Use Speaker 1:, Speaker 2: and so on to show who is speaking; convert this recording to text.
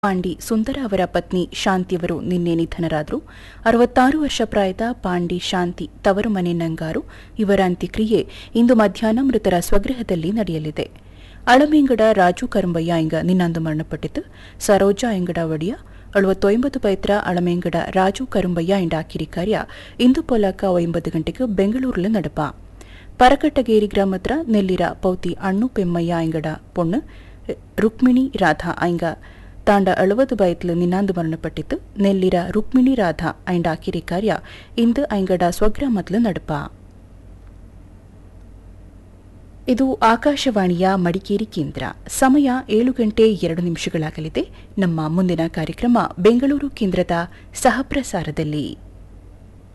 Speaker 1: ಪಾಂಡಿ ಸುಂದರ ಅವರ ಪತ್ನಿ ಶಾಂತಿಯವರು ನಿನ್ನೆ ನಿಧನರಾದರು ಅರವತ್ತಾರು ವರ್ಷ ಪ್ರಾಯದ ಪಾಂಡಿ ಶಾಂತಿ ತವರು ಮನೆ ನಂಗಾರು ಇವರ ಅಂತ್ಯಕ್ರಿಯೆ ಇಂದು ಮಧ್ಯಾಹ್ನ ಮೃತರ ಸ್ವಗೃಹದಲ್ಲಿ ನಡೆಯಲಿದೆ ಅಳಮೇಂಗಡ ರಾಜು ಕರಂಬಯ್ಯ ಇಂಗ ನಿನ್ನಂದು ಮರಣಪಟ್ಟಿತು ಸರೋಜಾ ಎಂಗಡ ಒಡಿಯ ಅಳುವತ್ತೊಂಬತ್ತು ಪೈತ್ರ ಅಳಮೇಂಗಡ ರಾಜು ಕರುಂಬಯ್ಯ ಇಂಡ ಕಿರಿ ಕಾರ್ಯ ಇಂದು ಪೊಲಕ ಒಂಬತ್ತು ಗಂಟೆಗೆ ಬೆಂಗಳೂರಿನ ನಡಪ ಪರಕಟ್ಟಗೇರಿ ಗ್ರಾಮತ್ರ ನೆಲ್ಲಿರ ಪೌತಿ ಅಣ್ಣು ಪೆಮ್ಮಯ್ಯ ಎಂಗಡ ಪೊಣ್ಣು ರುಕ್ಮಿಣಿ ರಾಧಾ ಐಂಗ ತಾಂಡ ಅಳುವದು ಬಯತ್ಲು ನಿನ್ನಾಂದು ಮರಣಪಟ್ಟಿತು ನೆಲ್ಲಿರ ರುಕ್ಮಿಣಿ ರಾಧಾ ಐಂಡ ಕಿರಿ ಕಾರ್ಯ ಇಂದು ಐಂಗಡ ಸ್ವಗ್ರಾಮತ್ಲು ನಡಪ ಇದು ಆಕಾಶವಾಣಿಯ ಮಡಿಕೇರಿ ಕೇಂದ್ರ ಸಮಯ ಏಳು ಗಂಟೆ ಎರಡು ನಿಮಿಷಗಳಾಗಲಿದೆ ನಮ್ಮ ಮುಂದಿನ ಕಾರ್ಯಕ್ರಮ ಬೆಂಗಳೂರು ಕೇಂದ್ರದ ಸಹಪ್ರಸಾರದಲ್ಲಿ